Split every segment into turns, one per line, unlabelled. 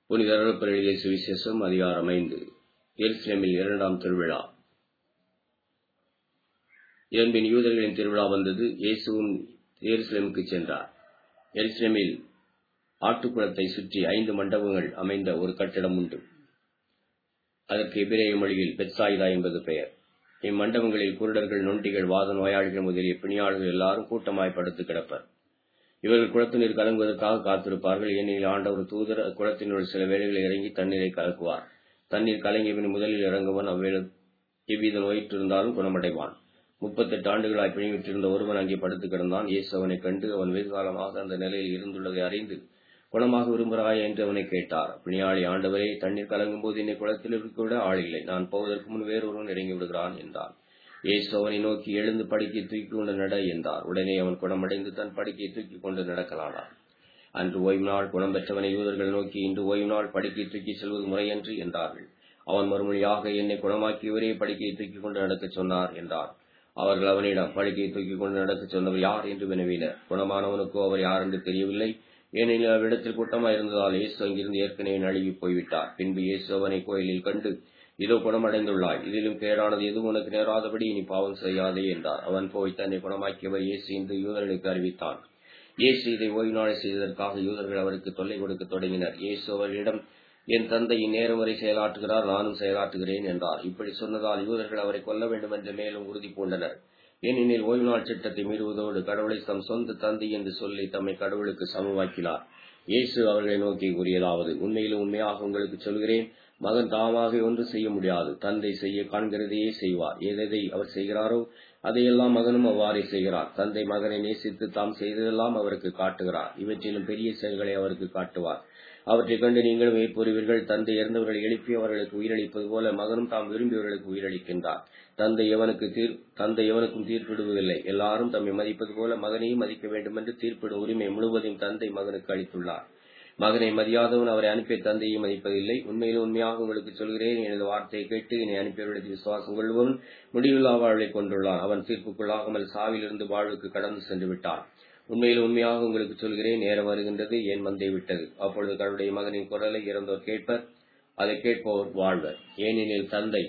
புனித அருளப்பர் எழுதிய சுவிசேஷம் அதிகாரம் ஐந்து எருசலேமில் இரண்டாம் திருவிழா இதன்பின் யூதர்களின் திருவிழா வந்தது இயேசுவும் எருசலேமுக்கு சென்றார் எருசலேமில் ஆட்டுக்குளத்தை சுற்றி ஐந்து மண்டபங்கள் அமைந்த ஒரு கட்டிடம் உண்டு அதற்கு எபிரேய மொழியில் பெட்சாயிதா என்பது பெயர் இம்மண்டபங்களில் குருடர்கள் நொண்டிகள் வாத நோயாளிகள் முதலிய பிணியாளர்கள் எல்லாரும் கூட்டமாய் படுத்து கிடப்பர் இவர்கள் குளத்தினர் கலங்குவதற்காக காத்திருப்பார்கள் ஏனெனில் ஆண்டவர் தூதர் குளத்தினுள் சில வேளைகளில் இறங்கி தண்ணீரை கலக்குவார் தண்ணீர் கலங்கியபின் முதலில் இறங்குவன் அவ்வேளை எவ்வித நோயிற்றிருந்தாலும் குணமடைவான் முப்பத்தெட்டு ஆண்டுகளாய் பிணிவிட்டிருந்த ஒருவன் அங்கே படுத்து கிடந்தான் இயேசு அவனைக் கண்டு அவன் வெகுகாலமாக அந்த நிலையில் இருந்துள்ளதை அறிந்து குணமாக விரும்புகிறாய் என்று அவனை கேட்டார் பிணியாளி ஆண்டவரே தண்ணீர் கலங்கும் போது என்னை குளத்தில் இருக்க ஆள் இல்லை நான் போவதற்கு முன் வேறொருவன் இறங்கி விடுகிறான் என்றான் இயேசு அவனை நோக்கி எழுந்து படுக்கை தூக்கி கொண்டு நட என்றார் உடனே அவன் குணமடைந்து தன் படுக்கையை தூக்கி கொண்டு நடக்கலானான் அன்று ஓய்வு நாள் குணம் பெற்றவனை யூதர்கள் நோக்கி இன்று ஓய்வு நாள் படுக்கை தூக்கி செல்வது முறையன்று என்றார்கள் அவன் மறுமொழியாக என்னை குணமாக்கியவரே படுக்கையை தூக்கி கொண்டு நடக்கச் சொன்னார் என்றார் அவர்கள் அவனிடம் படுக்கையை தூக்கி கொண்டு நடக்கச் சொன்னவர் யார் என்று வினவினர் குணமானவனுக்கோ அவர் யார் என்று தெரியவில்லை ஏனெனில் அவ்விடத்தில் கூட்டமாக இருந்ததால் இயேசு அங்கிருந்து ஏற்கனவே நழுவி போய்விட்டார் பின்பு இயேசு அவனை கோயிலில் கண்டு இதோ குணமடைந்துள்ளாய் இதிலும் கேடானது எதுவும் உனக்கு நேராதபடி இனி பாவம் செய்யாதே என்றார் அவன் போய் தன்னை குணமாக்கியவர் இயேசு என்று யூதர்களுக்கு அறிவித்தான் இயேசு இதை ஓய்வு நாள் செய்ததற்காக யூதர்கள் அவருக்கு தொல்லை கொடுக்க தொடங்கினர் இயேசு அவர்களிடம் என் தந்தை இந்நேரம் வரை செயலாற்றுகிறார் நானும் செயலாற்றுகிறேன் என்றார் இப்படி சொன்னதால் யூதர்கள் அவரை கொல்ல வேண்டும் என்று மேலும் உறுதி பூண்டனர் ஏனெனில் ஓய்வு நாள் சட்டத்தை மீறுவதோடு கடவுளை தம் சொந்த தந்தை என்று சொல்லி தம்மை கடவுளுக்கு சமமாக்கினார் இயேசு அவர்களை நோக்கி கூறியதாவது உண்மையிலும் உண்மையாக உங்களுக்கு சொல்கிறேன் மகன் தாமாக ஒன்று செய்ய முடியாது தந்தை செய்ய காண்கிறதையே செய்வார் எதை அவர் செய்கிறாரோ அதையெல்லாம் மகனும் அவ்வாறே செய்கிறார் தந்தை மகனை நேசித்து தாம் செய்ததெல்லாம் அவருக்கு காட்டுகிறார் இவற்றிலும் பெரிய செயல்களை அவருக்கு காட்டுவார் அவற்றைக் கண்டு நீங்களும் மேற்பொருவீர்கள் தந்தை இறந்தவர்களை எழுப்பி அவர்களுக்கு உயிரளிப்பது போல மகனும் தாம் விரும்பியவர்களுக்கு உயிரளிக்கின்றார் தந்தை எவனுக்கு தீர் தந்தை எவனுக்கும் தீர்ப்பிடுவதில்லை எல்லாரும் தம்மை மதிப்பது போல மகனையும் மதிக்க வேண்டும் என்று தீர்ப்பிடும் உரிமை முழுவதையும் தந்தை மகனுக்கு அளித்துள்ளார் மகனை மதியாதவன் அவரை அனுப்பிய தந்தையை மதிப்பதில்லை உண்மையிலும் உண்மையாக உங்களுக்கு சொல்கிறேன் எனது வார்த்தையை கேட்டு என்னை அனுப்பியவர்களுக்கு விசுவாசம் கொள்பவன் முடிவில்லா வாழ்வை கொண்டுள்ளான் அவன் தீர்ப்புக்குள்ளாகாமல் சாவிலிருந்து வாழ்வுக்கு கடந்து சென்று விட்டான் உண்மையில் உண்மையாக உங்களுக்கு சொல்கிறேன் நேரம் வருகின்றது என் மந்தை விட்டது அப்பொழுது கடவுளுடைய மகனின் குரலை இறந்தோர் கேட்பர் அதை கேட்பவர் வாழ்வர் ஏனெனில் தந்தை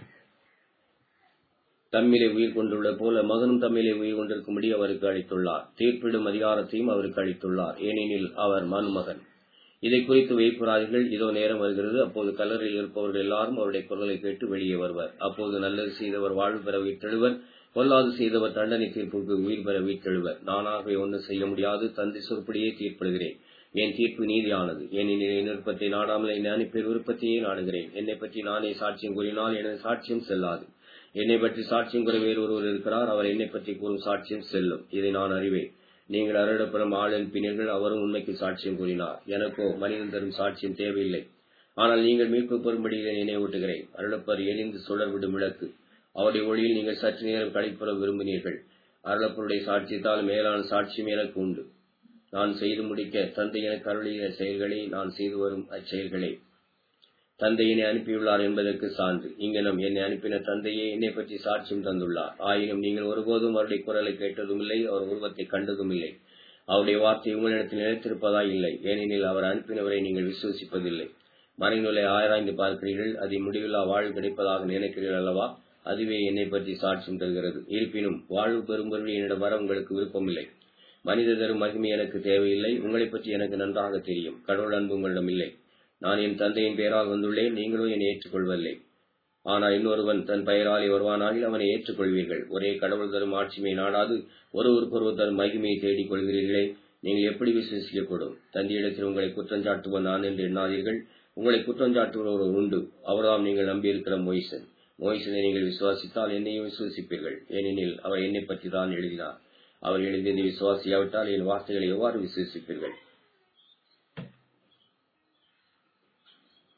தம்மிலே உயிர் கொண்டுள்ள போல மகனும் தம்மிலே உயிர் கொண்டிருக்கும்படி அவருக்கு அளித்துள்ளார் தீர்ப்பிடும் அதிகாரத்தையும் அவருக்கு அளித்துள்ளார் ஏனெனில் அவர் மனுமகன் இதை குறித்து வைப்புறாதீர்கள் இதோ நேரம் வருகிறது அப்போது கல்லறையில் இருப்பவர்கள் எல்லாரும் அவருடைய குரலை கேட்டு வெளியே வருவர் அப்போது நல்லது செய்தவர் வாழ்வு பெற வீட்டெழுவர் பொல்லாது செய்தவர் தண்டனை தீர்ப்புக்கு உயிர் பெற வீட்டெழுவர் நானாகவே ஒன்றும் செய்ய முடியாது தந்தை சொற்படியே தீர்ப்பிடுகிறேன் என் தீர்ப்பு நீதியானது ஏனெனில் என் விருப்பத்தை நாடாமல் என்னை அனுப்பிய விருப்பத்தையே நாடுகிறேன் என்னை பற்றி நானே சாட்சியம் கூறினால் எனது சாட்சியம் செல்லாது என்னை பற்றி சாட்சியம் கூற வேறு ஒருவர் இருக்கிறார் அவர் என்னை பற்றி கூறும் சாட்சியம் செல்லும் இதை நான் அறிவேன் நீங்கள் அருடப்படும் ஆள் அனுப்பினீர்கள் அவரும் உண்மைக்கு சாட்சியம் கூறினார் எனக்கோ மனிதன் தரும் சாட்சியம் தேவையில்லை ஆனால் நீங்கள் மீட்பு பெறும்படி நினைவூட்டுகிறேன் அருளப்பர் எரிந்து சுடர்விடும் விளக்கு அவருடைய ஒளியில் நீங்கள் சற்று நேரம் கழிப்புற விரும்பினீர்கள் அருளப்பருடைய சாட்சியத்தால் மேலான சாட்சியம் எனக்கு உண்டு நான் செய்து முடிக்க தந்தை எனக்கு அருளிய செயல்களே நான் செய்து வரும் அச்செயல்களே தந்தை என்னை அனுப்பியுள்ளார் என்பதற்கு சான்று இங்கனம் என்னை அனுப்பின தந்தையே என்னை பற்றி சாட்சியம் தந்துள்ளார் ஆயினும் நீங்கள் ஒருபோதும் அவருடைய குரலை கேட்டதும் இல்லை அவர் உருவத்தை கண்டதும் இல்லை அவருடைய வார்த்தை உங்களிடத்தில் நிலைத்திருப்பதாய் இல்லை ஏனெனில் அவர் அனுப்பினவரை நீங்கள் விசுவசிப்பதில்லை மறைநூலை ஆராய்ந்து பார்க்கிறீர்கள் அதை முடிவில்லா வாழ்வு கிடைப்பதாக நினைக்கிறீர்கள் அல்லவா அதுவே என்னை பற்றி சாட்சியம் தருகிறது இருப்பினும் வாழ்வு பெறும்பொருள் என்னிடம் வர உங்களுக்கு விருப்பமில்லை மனித தரும் மகிமை எனக்கு தேவையில்லை உங்களை பற்றி எனக்கு நன்றாக தெரியும் கடவுள் அன்பு உங்களிடம் இல்லை நான் என் தந்தையின் பெயரால் வந்துள்ளேன் நீங்களும் என்னை ஏற்றுக்கொள்வதில்லை ஆனால் இன்னொருவன் தன் பெயராலே வருவானாகில் அவனை ஏற்றுக்கொள்வீர்கள் ஒரே கடவுள் தரும் ஆட்சிமை நாடாது ஒருவருக்கொருவர் தரும் மகிமையை தேடிக் கொள்கிறீர்களே நீங்கள் எப்படி விசுவசிக்கக்கூடும் தந்தையிடத்தில் உங்களை குற்றஞ்சாட்டுவன் நான் என்று எண்ணாதீர்கள் உங்களை குற்றஞ்சாட்டுபவர் உண்டு அவர்தாம் நீங்கள் நம்பியிருக்கிற மொய்சன் மொய்சனை நீங்கள் விசுவாசித்தால் என்னையும் விசுவசிப்பீர்கள் ஏனெனில் அவர் என்னை பற்றி தான் எழுதினார் அவர் எழுதியதை விசுவாசியாவிட்டால் என் வார்த்தைகளை எவ்வாறு விசுவசிப்பீர்கள்